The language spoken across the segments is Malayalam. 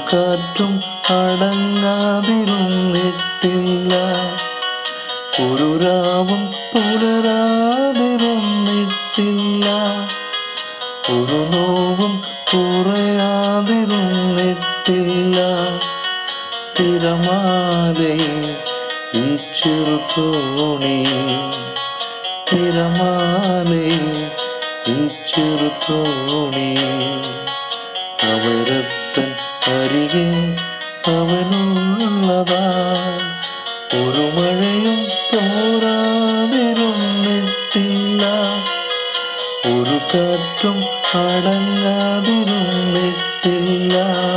കാറ്റും അടങ്ങാതിരുന്നിട്ടില്ല ഒരു രാവും പുലരാതിരുന്നിട്ടില്ല ഒരു നോവും കുറയാതിരുന്നിട്ടില്ല തിരമാലയിൽ ഈ ചെറുതോണി തിരമാലയിൽ ഈ ചെറുതോണി അവരത്തൻ അരികെ അവനുള്ളതാ ഒരു മഴയും തോരാതിരുന്നിട്ടില്ല ഒരു കാറ്റും അടങ്ങാതിരുന്നിട്ടില്ല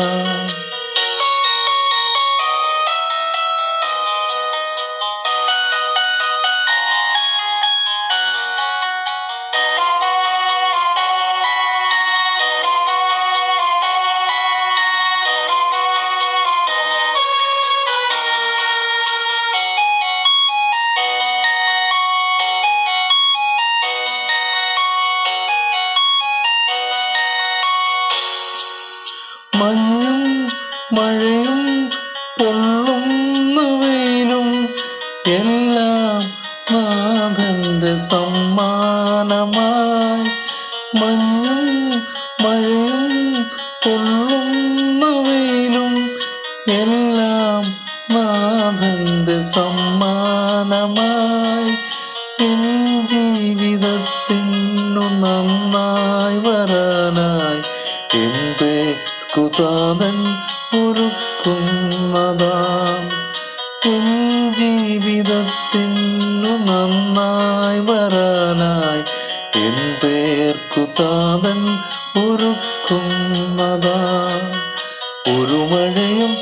മഞ്ഞും മഴയും പൊള്ളുന്ന വെയിലും എല്ലാം നാഥന്റെ സമ്മാനമായി മഞ്ഞും മഴയും പൊള്ളുന്ന വെയിലും എല്ലാം നാഥന്റെ സമ്മാനമായി എൻ ജീവിതത്തിനു നന്നായി വരാനായി എന്റെ കുതാതൻ ഒരുക്കുന്നതാം എൻ ജീവിതത്തിനു നന്നായി വരാനായി എൻ പേർക്കുതാതൻ ഒരുക്കുന്നതാം ഒരു മഴയും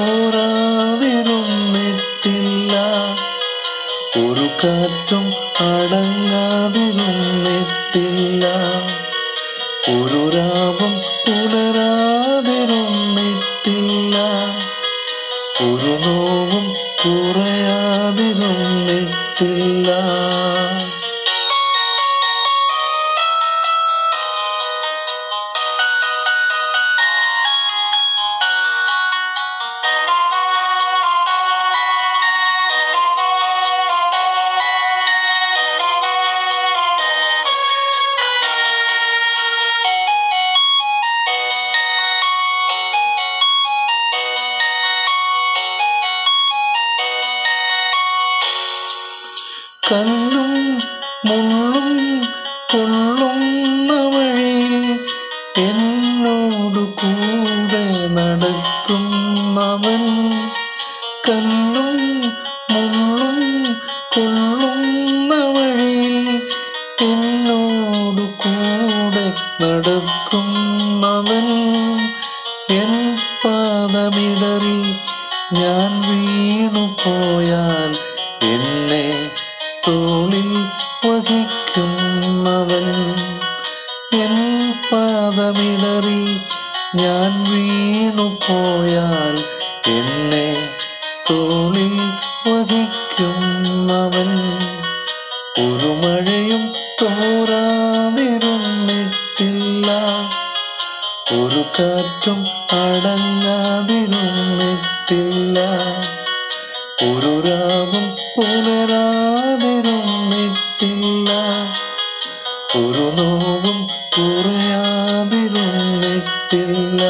തോരാതിരുന്നിട്ടില്ല ഒരു കാറ്റും അടങ്ങാതിരുന്നിട്ടില്ല ഒരു രാവും പുലരാതിരുന്നിട്ടില്ല ഒരു നോവും കുറയാതിരുന്നിട്ടില്ല കല്ലും മുള്ളും കൊള്ളുന്ന വഴിയിൽ എന്നോട് കൂടെ നടക്കുന്നവൻ കല്ലും മുള്ളും കൊള്ളുന്ന വഴിയിൽ എന്നോട് കൂടെ നടക്കുന്നവൻ എൻ പാദമിടറി ഞാൻ വീണു പോയാൽ എന്നെ തോളിൽ വഹിക്കുന്നവൻ എൻ പാദമിടറി ഞാൻ വീണു പോയാൽ എന്നെ തോളിൽ വഹിക്കുന്നവൻ ഒരു മഴയും തോരാതിരുന്നിട്ടില്ല ഒരു കാറ്റും അടങ്ങാതിരുന്നിട്ടില്ല ഒരു രാവും പുലരാതിരുന്നിട്ടില്ല ഒരു നോവും കുറയാതിരുന്നിട്ടില്ല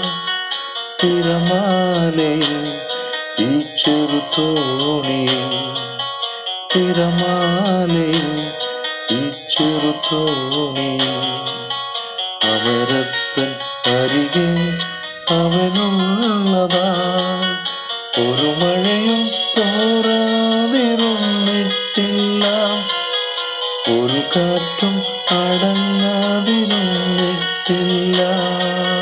തിരമാലയിൽ ഈ ചെറുതോണിയിൽ തിരമാലയിൽ ഈ ചെറുതോണിയിൽ അവരത്തൻ അരികെ അവനുള്ളതാ ഒരു മഴയും തോരാതിരുന്നിട്ടില്ല ഒരു കാറ്റും അടങ്ങാതിരുന്നിട്ടില്ല